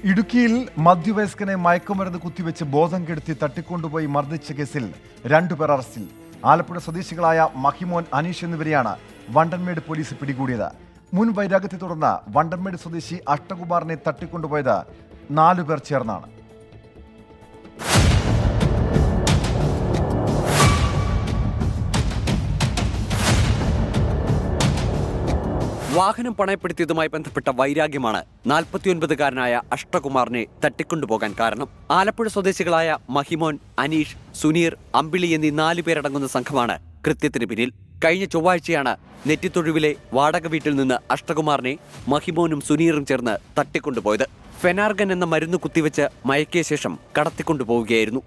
ഇടുക്കിയിൽ മധ്യവയസ്കനെ മയക്കുമരുന്ന് കുത്തിവെച്ച് ബോധം കെടുത്തി തട്ടിക്കൊണ്ടുപോയി മർദ്ദിച്ച കേസിൽ രണ്ടുപേർ അറസ്റ്റിൽ ആലപ്പുഴ സ്വദേശികളായ മഹിമോൻ അനീഷ് എന്നിവരെയാണ് വണ്ടൻമേട് പോലീസ് പിടികൂടിയത് മുൻ വൈരാഗ്യത്തെ തുടർന്ന് വണ്ടൻമേട് സ്വദേശി അഷ്ടകുമാറിനെ തട്ടിക്കൊണ്ടുപോയത് നാലുപേർ ചേർന്നാണ് വാഹനം പണയപ്പെടുത്തിയതുമായി ബന്ധപ്പെട്ട വൈരാഗ്യമാണ് നാൽപ്പത്തിയൊൻപതുകാരനായ അഷ്ടകുമാറിനെ തട്ടിക്കൊണ്ടുപോകാൻ കാരണം ആലപ്പുഴ സ്വദേശികളായ മഹിമോൻ അനീഷ് സുനീർ അമ്പിളി എന്നീ നാലു പേരടങ്ങുന്ന സംഘമാണ് കൃത്യത്തിന് പിന്നിൽ കഴിഞ്ഞ ചൊവ്വാഴ്ചയാണ് നെറ്റിത്തൊഴിവിലെ വാടക വീട്ടിൽ നിന്ന് അഷ്ടകുമാറിനെ മഹിമോനും സുനീറും ചേർന്ന് തട്ടിക്കൊണ്ടുപോയത് ഫെനാർഗൻ എന്ന മരുന്ന് കുത്തിവെച്ച് മയക്കിയ ശേഷം കടത്തിക്കൊണ്ടുപോവുകയായിരുന്നു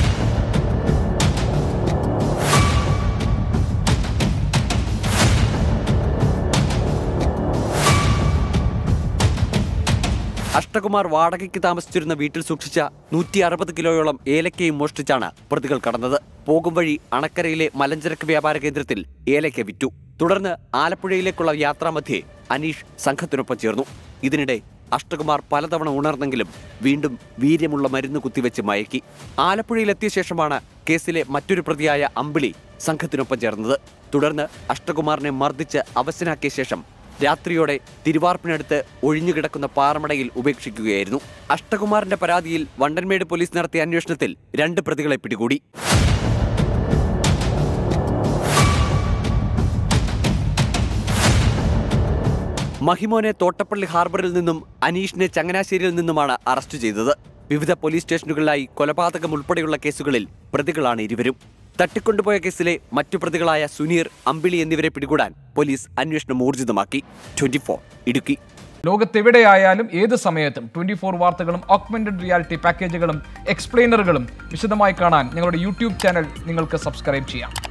അഷ്ടകുമാർ വാടകയ്ക്ക് താമസിച്ചിരുന്ന വീട്ടിൽ സൂക്ഷിച്ച നൂറ്റി അറുപത് കിലോയോളം ഏലക്കയും മോഷ്ടിച്ചാണ് പ്രതികൾ കടന്നത് പോകും വഴി അണക്കരയിലെ മലഞ്ചരക്ക് വ്യാപാര കേന്ദ്രത്തിൽ ഏലക്ക വിറ്റു തുടർന്ന് ആലപ്പുഴയിലേക്കുള്ള യാത്രാമധ്യേ അനീഷ് സംഘത്തിനൊപ്പം ചേർന്നു ഇതിനിടെ അഷ്ടകുമാർ പലതവണ ഉണർന്നെങ്കിലും വീണ്ടും വീര്യമുള്ള മരുന്ന് കുത്തിവെച്ച് മയക്കി ആലപ്പുഴയിലെത്തിയ ശേഷമാണ് കേസിലെ മറ്റൊരു പ്രതിയായ അമ്പിളി സംഘത്തിനൊപ്പം ചേർന്നത് തുടർന്ന് അഷ്ടകുമാറിനെ മർദ്ദിച്ച് അവശനാക്കിയ ശേഷം രാത്രിയോടെ തിരുവാർപ്പിനടുത്ത് ഒഴിഞ്ഞുകിടക്കുന്ന പാറമടയിൽ ഉപേക്ഷിക്കുകയായിരുന്നു അഷ്ടകുമാറിന്റെ പരാതിയിൽ വണ്ടൻമേട് പോലീസ് നടത്തിയ അന്വേഷണത്തിൽ രണ്ട് പ്രതികളെ പിടികൂടി മഹിമോനെ തോട്ടപ്പള്ളി ഹാർബറിൽ നിന്നും അനീഷിനെ ചങ്ങനാശ്ശേരിയിൽ നിന്നുമാണ് അറസ്റ്റ് ചെയ്തത് വിവിധ പോലീസ് സ്റ്റേഷനുകളിലായി കൊലപാതകം ഉൾപ്പെടെയുള്ള കേസുകളിൽ പ്രതികളാണ് ഇരുവരും തട്ടിക്കൊണ്ടുപോയ കേസിലെ മറ്റു പ്രതികളായ സുനീർ അമ്പിളി എന്നിവരെ പിടികൂടാൻ പോലീസ് അന്വേഷണം ഊർജിതമാക്കി ട്വന്റി ഇടുക്കി ലോകത്തെവിടെയായാലും ഏത് സമയത്തും ട്വന്റി ഫോർ വാർത്തകളും ഓഗ്മെന്റഡ് റിയാലിറ്റി പാക്കേജുകളും എക്സ്പ്ലെയിനറുകളും വിശദമായി കാണാൻ ഞങ്ങളുടെ യൂട്യൂബ് ചാനൽ നിങ്ങൾക്ക് സബ്സ്ക്രൈബ് ചെയ്യാം